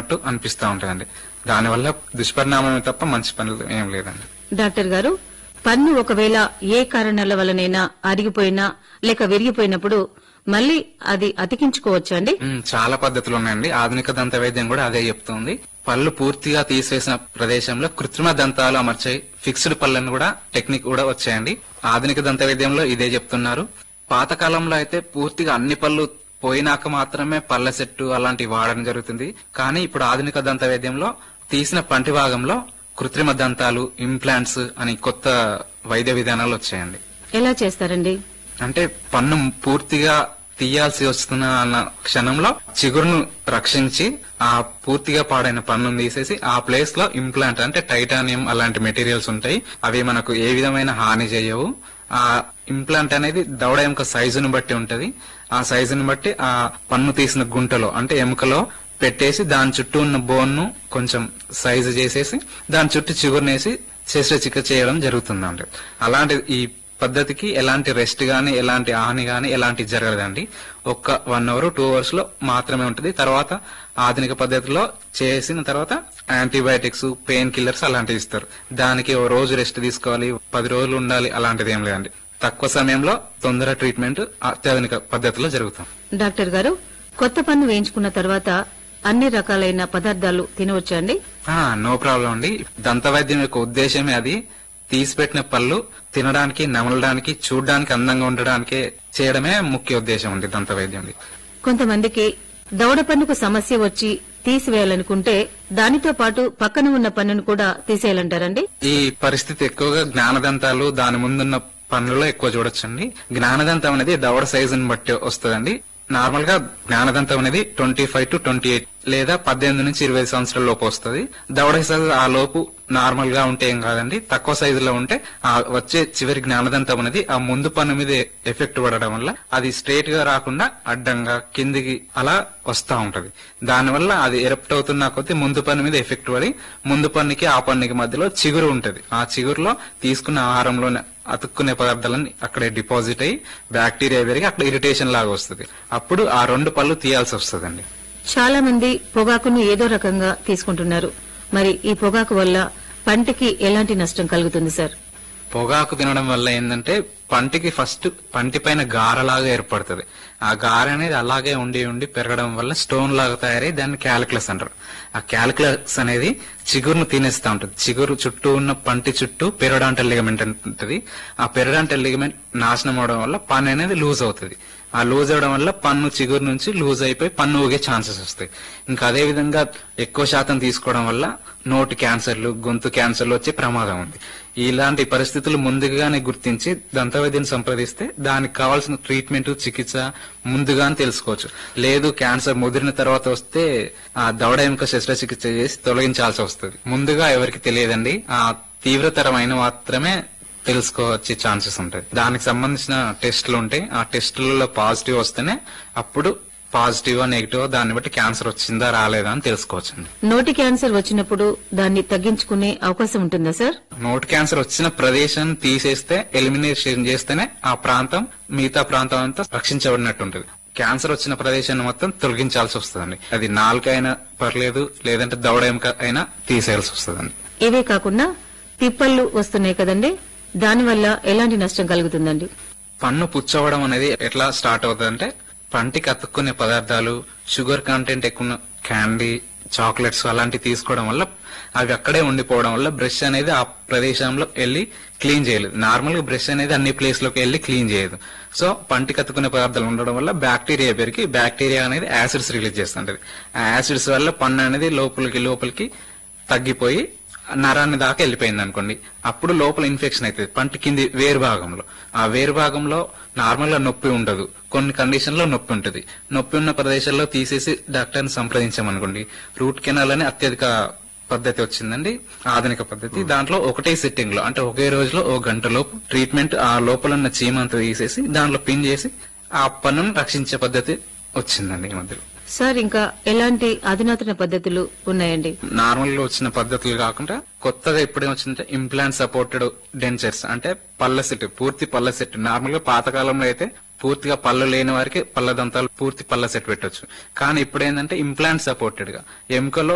ఉన్నట్టు అనిపిస్తూ ఉంటుందండి దానివల్ల దుష్పరిణామమే తప్ప మంచి పనులు ఏం లేదండి డాక్టర్ గారు పన్ను ఒకవేళ ఏ కారణాల వల్లనైనా అరిగిపోయినా లేక విరిగిపోయినప్పుడు మళ్ళీ అది అతికించుకోవచ్చా అండి ఉమ్, చాలా పద్ధతులు ఉన్నాయండి ఆధునిక దంత వైద్యం కూడా అదే చెప్తుంది పళ్ళు పూర్తిగా తీసివేసిన ప్రదేశంలో కృత్రిమ దంతాలు అమర్చాయి ఫిక్స్డ్ పళ్ళను కూడా టెక్నిక్ కూడా వచ్చాయండి ఆధునిక దంత వైద్యంలో ఇదే చెప్తున్నారు పాతకాలంలో అయితే పూర్తిగా అన్ని పళ్ళు పోయినాక మాత్రమే పళ్ళ సెట్టు అలాంటివి వాడడం జరుగుతుంది కానీ ఇప్పుడు ఆధునిక దంత వైద్యంలో తీసిన పంటి భాగంలో కృత్రిమ దంతాలు ఇంప్లాంట్స్ అని కొత్త వైద్య విధానాలు వచ్చాయండి ఎలా చేస్తారండి అంటే పన్ను పూర్తిగా తీయాల్సి వస్తున్న అన్న క్షణంలో చిగురును రక్షించి ఆ పూర్తిగా పాడైన పన్నును తీసేసి ఆ ప్లేస్ లో ఇంప్లాంట్ అంటే టైటానియం అలాంటి మెటీరియల్స్ ఉంటాయి అవి మనకు ఏ విధమైన హాని చేయవు ఆ ఇంప్లాంట్ అనేది దవడ ఎముక సైజును బట్టి ఉంటది ఆ సైజును బట్టి ఆ పన్ను తీసిన గుంటలో అంటే ఎముకలో పెట్టేసి దాని చుట్టూ ఉన్న బోన్ ను కొంచెం సైజు చేసేసి దాని చుట్టూ చిగురునేసి శస్త్రచికిత్స చేయడం జరుగుతుందండి అలాంటి ఈ పద్ధతికి ఎలాంటి రెస్ట్ గానీ ఎలాంటి హాని గానీ ఎలాంటి జరగదండి ఒక్క వన్ అవర్ టూ అవర్స్ లో మాత్రమే ఉంటుంది తర్వాత ఆధునిక పద్ధతిలో చేసిన తర్వాత యాంటీబయాటిక్స్ పెయిన్ కిల్లర్స్ అలాంటివి ఇస్తారు దానికి ఓ రోజు రెస్ట్ తీసుకోవాలి పది రోజులు ఉండాలి అలాంటిది ఏం లేదండి తక్కువ సమయంలో తొందర ట్రీట్మెంట్ అత్యాధునిక పద్ధతిలో జరుగుతుంది డాక్టర్ గారు కొత్త పన్ను వేయించుకున్న తర్వాత అన్ని రకాలైన పదార్థాలు తినవచ్చా అండి నో ప్రాబ్లం అండి దంత వైద్యం యొక్క ఉద్దేశమే అది తీసిపెట్టిన పళ్ళు తినడానికి నమలడానికి చూడడానికి అందంగా ఉండడానికే చేయడమే ముఖ్య ఉద్దేశం ఉంది దంత వైద్యం కొంతమందికి దవడ పన్నుకు సమస్య వచ్చి తీసివేయాలనుకుంటే దానితో పాటు పక్కన ఉన్న పన్నును కూడా తీసేయాలంటారండి ఈ పరిస్థితి ఎక్కువగా జ్ఞానదంతాలు దాని ముందున్న పనులలో ఎక్కువ చూడొచ్చండి జ్ఞానదంతం అనేది దవడ సైజుని బట్టి వస్తుందండి నార్మల్ గా జ్ఞానదంతం అనేది twenty five to twenty eight లేదా పద్దెనిమిది నుంచి ఇరవై సంవత్సరాల లోపు వస్తుంది దవడ సైజు ఆ లోపు నార్మల్ గా ఉంటే ఏం కాదండి తక్కువ సైజులో ఉంటే ఆ వచ్చే చివరి జ్ఞానదంతం అనేది ఆ ముందు పన్ను మీద ఎఫెక్ట్ పడడం వల్ల అది స్ట్రేట్ గా రాకుండా అడ్డంగా కిందికి అలా వస్తా ఉంటది దానివల్ల అది ఎరప్ట్ అవుతున్న కొద్దీ ముందు పన్ను మీద ఎఫెక్ట్ పడి ముందు పన్నుకి ఆ పన్నుకి మధ్యలో చిగురు ఉంటది ఆ చిగురులో తీసుకున్న ఆహారంలోనే అతుక్కునే పదార్థాలన్నీ అక్కడే డిపాజిట్ అయ్యి బ్యాక్టీరియా పెరిగి అక్కడ ఇరిటేషన్ లాగా వస్తుంది అప్పుడు ఆ రెండు పళ్ళు తీయాల్సి వస్తుందండి చాలా మంది పొగాకును ఏదో రకంగా తీసుకుంటున్నారు మరి ఈ పొగాకు వల్ల పంటికి ఎలాంటి నష్టం కలుగుతుంది సార్ పొగాకు తినడం వల్ల ఏంటంటే పంటికి ఫస్ట్ పంటి పైన గారలాగా ఏర్పడుతుంది ఆ గార అనేది అలాగే ఉండి ఉండి పెరగడం వల్ల స్టోన్ లాగా తయారై దాన్ని క్యాలిక్యులస్ అంటారు ఆ క్యాలిక్యులస్ అనేది చిగురును తినేస్తా ఉంటుంది చిగురు చుట్టూ ఉన్న పంటి చుట్టూ పెరడాంటల్ లిగమెంట్ ఉంటుంది ఆ పెరడాంటల్ లిగమెంట్ నాశనం అవడం వల్ల పన్ను అనేది లూజ్ అవుతుంది ఆ లూజ్ అవడం వల్ల పన్ను చిగురు నుంచి లూజ్ అయిపోయి పన్ను ఊగే ఛాన్సెస్ వస్తాయి ఇంకా అదే విధంగా ఎక్కువ శాతం తీసుకోవడం వల్ల నోటి క్యాన్సర్లు గొంతు క్యాన్సర్లు వచ్చే ప్రమాదం ఉంది ఇలాంటి పరిస్థితులు ముందుగానే గుర్తించి దంతవైద్యం సంప్రదిస్తే దానికి కావాల్సిన ట్రీట్మెంట్ చికిత్స ముందుగానే తెలుసుకోవచ్చు లేదు క్యాన్సర్ ముదిరిన తర్వాత వస్తే ఆ దవడ ఎముక శస్త్రచికిత్స చేసి తొలగించాల్సి వస్తుంది ముందుగా ఎవరికి తెలియదండి ఆ తీవ్రతరమైన మాత్రమే తెలుసుకోవచ్చే ఛాన్సెస్ ఉంటాయి దానికి సంబంధించిన టెస్టులు ఉంటాయి ఆ టెస్టులలో పాజిటివ్ వస్తేనే అప్పుడు పాజిటివ్ నెగిటివ్ దాన్ని బట్టి క్యాన్సర్ వచ్చిందా రాలేదా అని తెలుసుకోవచ్చండి నోటి క్యాన్సర్ వచ్చినప్పుడు దాన్ని తగ్గించుకునే అవకాశం ఉంటుందా సార్ నోట్ క్యాన్సర్ వచ్చిన ప్రదేశం తీసేస్తే ఎలిమినేషన్ చేస్తేనే ఆ ప్రాంతం మిగతా ప్రాంతం అంతా రక్షించబడినట్టు ఉంటుంది క్యాన్సర్ వచ్చిన ప్రదేశాన్ని మొత్తం తొలగించాల్సి వస్తుందండి అది నాలుక అయినా పర్లేదు లేదంటే దవడ ఎముక అయినా తీసేయాల్సి వస్తుందండి ఇవే కాకుండా పిప్పళ్ళు వస్తున్నాయి కదండి దానివల్ల ఎలాంటి నష్టం కలుగుతుందండి పన్ను పుచ్చవడం అనేది ఎట్లా స్టార్ట్ అవుతుందంటే పంటికి అతుక్కునే పదార్థాలు షుగర్ కంటెంట్ ఎక్కువ క్యాండీ చాక్లెట్స్ అలాంటివి తీసుకోవడం వల్ల అవి అక్కడే ఉండిపోవడం వల్ల బ్రష్ అనేది ఆ ప్రదేశంలో వెళ్ళి క్లీన్ చేయలేదు నార్మల్ గా బ్రష్ అనేది అన్ని ప్లేస్ లోకి వెళ్ళి క్లీన్ చేయదు సో పంటికి అతుక్కునే పదార్థాలు ఉండడం వల్ల బ్యాక్టీరియా పెరిగి బ్యాక్టీరియా అనేది యాసిడ్స్ రిలీజ్ చేస్తుంటది ఆ యాసిడ్స్ వల్ల పన్ను అనేది లోపలికి లోపలికి తగ్గిపోయి నరాన్ని దాకా వెళ్ళిపోయింది అనుకోండి అప్పుడు లోపల ఇన్ఫెక్షన్ అవుతుంది పంటి కింది వేరు భాగంలో ఆ వేరు భాగంలో నార్మల్ గా నొప్పి ఉండదు కొన్ని కండిషన్ లో నొప్పి ఉంటుంది నొప్పి ఉన్న ప్రదేశాల్లో తీసేసి డాక్టర్ని సంప్రదించామనుకోండి రూట్ కెనాల్ అని అత్యధిక పద్ధతి వచ్చిందండి ఆధునిక పద్ధతి దాంట్లో ఒకటే సిట్టింగ్ లో అంటే ఒకే రోజులో ఒక గంటలో ట్రీట్మెంట్ ఆ లోపల ఉన్న చీమంతా తీసేసి దాంట్లో పిన్ చేసి ఆ పన్నును రక్షించే పద్ధతి వచ్చిందండి ఈ మధ్యలో సార్ ఇంకా ఎలాంటి అధునాతన పద్ధతులు ఉన్నాయండి నార్మల్ గా వచ్చిన పద్ధతులు కాకుండా కొత్తగా ఇప్పుడే వచ్చిందంటే ఇంప్లాంట్ సపోర్టెడ్ డెంచర్స్ అంటే పళ్ళ సెట్ పూర్తి పళ్ళ సెట్ నార్మల్ గా పాతకాలంలో అయితే పూర్తిగా పళ్ళు లేని వారికి పళ్ళ దంతాలు పూర్తి పళ్ళ సెట్ పెట్టొచ్చు కానీ ఇప్పుడు ఏంటంటే ఇంప్లాంట్ సపోర్టెడ్ గా ఎముకలో